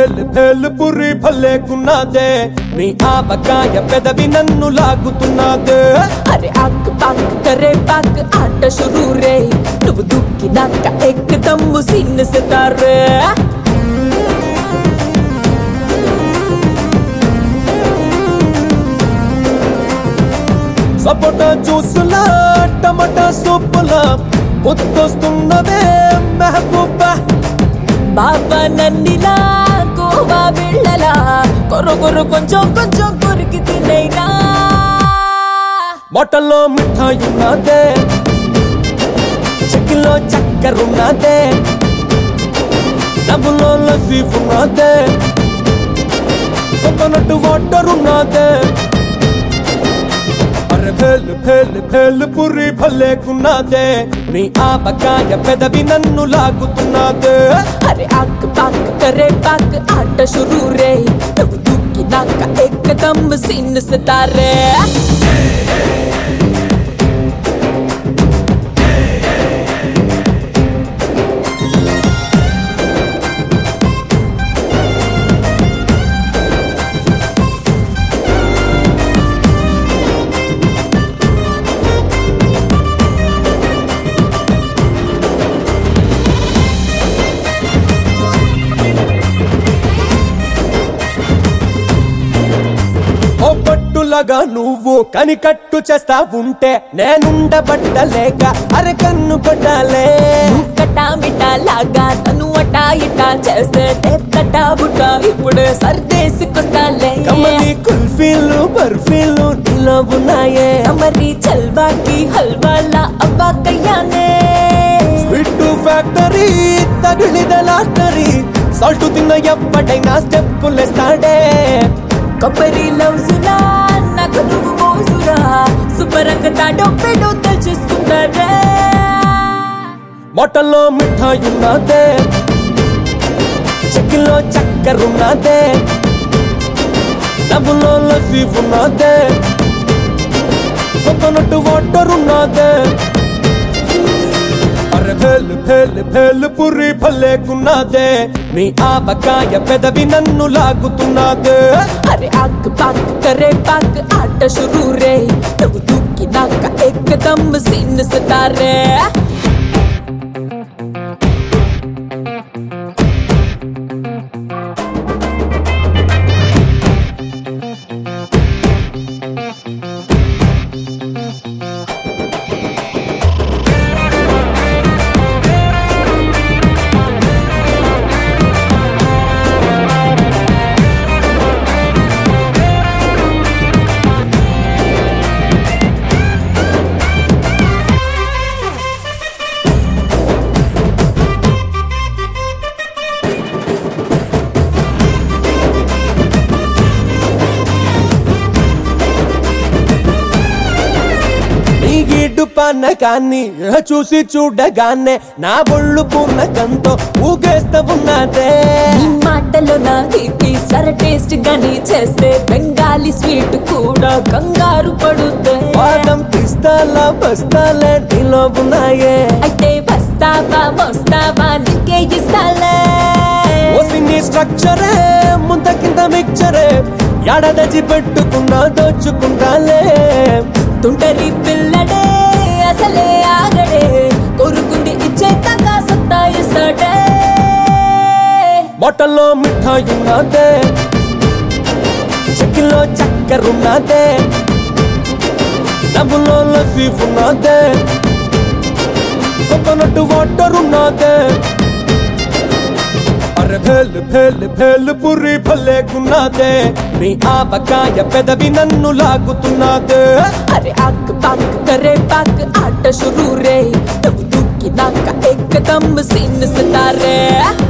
భేలు భేలు పురి భలేకున్నదే నీ ఆవకాయ పెదవి నన్ను లాగుతున్నదే అరే ఆక్ పాక్ కరే పాక్ ఆట షురూ రే నువ్వు దుక్కినాక ఎక్కదమ్ము సీన్ సితారే సపోటా జ్యూసులా టమాటా సూపులా ముద్దొస్తున్నదే మెహబూబా బాబా నన్నిలా గోవా బిళ్ళలా కొర కొర కొంచెం కొంచెం కొరికి తినేగా బొట్టల్లో మిఠాయి ఉన్నదే చెక్కిలో చక్కెర ఉన్నదే డబ్బులో లస్సీ ఉన్నదే కోకోనట్ వాటర్ ఉన్నదే అరే భేలు భేలు భేలు పురి భలేకున్నదే నీ ఆవకాయ పెదవి నన్ను లాగుతున్నదే అరే ఆక్ పాక్ కరే పాక్ ఆట షురూ రే నువ్వు దుక్కినాక ఎక్కదమ్ము సీన్ సితారే ఓ పట్టులగా నువ్వు కనికట్టు చేస్తా ఉంటే నేనుండబట్టలేక అరే కన్ను కొట్టాలే కటా మిటా లాగా తను అటా ఇటా చేస్తే తెప్పటా బుటా ఇప్పుడు సర్దేసుకొస్తాలే కమ్మని కుల్ఫీలు బర్ఫీలు నీలో ఉన్నాయే మరి చల్వాకి హల్వాలా అవ్వాకయ్యానే స్వీట్ ఫ్యాక్టరీ తగిలిద లాటరీ సాల్ట్ తిన్న ఎప్పటైనా స్టెప్పులేస్తాడే కొబ్బరి లౌసులా నాకు నువ్వు మోసురా శుభ్రంగా తాడో పెడో తెలుసుకుంటారే మొట్టల్లో మిఠాయి ఉన్నదే చెక్కిలో చక్కెర ఉన్నదే డబ్బులో లస్సీ ఉన్నదే కోకోనట్ వాటర్ ఉన్నదే అరే భేలు భేలు భేలు పురి భలేకున్నదే నీ ఆవకాయ పెదవి నన్ను లాగుతున్నదే అరే ఆక్ పాక్ కరే పాక్ ఆట షురూ రే నువ్వు దుక్కినాక ఎక్కదమ్ము సీన్ సితారే నీ గీడు పన్నకాన్ని చూసి చూడగానే నా ఒళ్ళు పూర్ణకంతో ఊగేస్తా ఉన్నదే ఈ మాటలో నా తీపి సర టేస్ట్ గాని చేస్తే బెంగాలీ స్వీట్ కూడా కంగారు పడుద్దే పాదం పిస్తాలా బస్తాలే నీలో ఉన్నాయే అయితే వస్తావా వస్తావా నీకే ఇస్తాలే ఓసిని స్ట్రక్చరే ముంత కింద మిక్చరే ఎడదచి పెట్టుకున్నా దోచుకుంటాలే తుంటరి పిల్లడే అసలే ఆగడే కోరుకుంది ఇచ్చే తగ్గ సత్తా ఇస్తాడే బొట్టల్లో మిఠాయి ఉన్నదే చెక్కిలో చక్కెర ఉన్నదే డబ్బులో లస్సీ ఉన్నదే కోకోనట్ వాటర్ ఉన్నదే అరే భేలు భేలు భేలు పురి భలేకున్నదే నీ ఆవకాయ పెదవి నన్ను లాగుతున్నదే అరే ఆక్ పాక్ కరే పాక్ ఆట షురూ రే నువ్వు దుక్కినాక ఎక్కదమ్ము సీన్ సితారే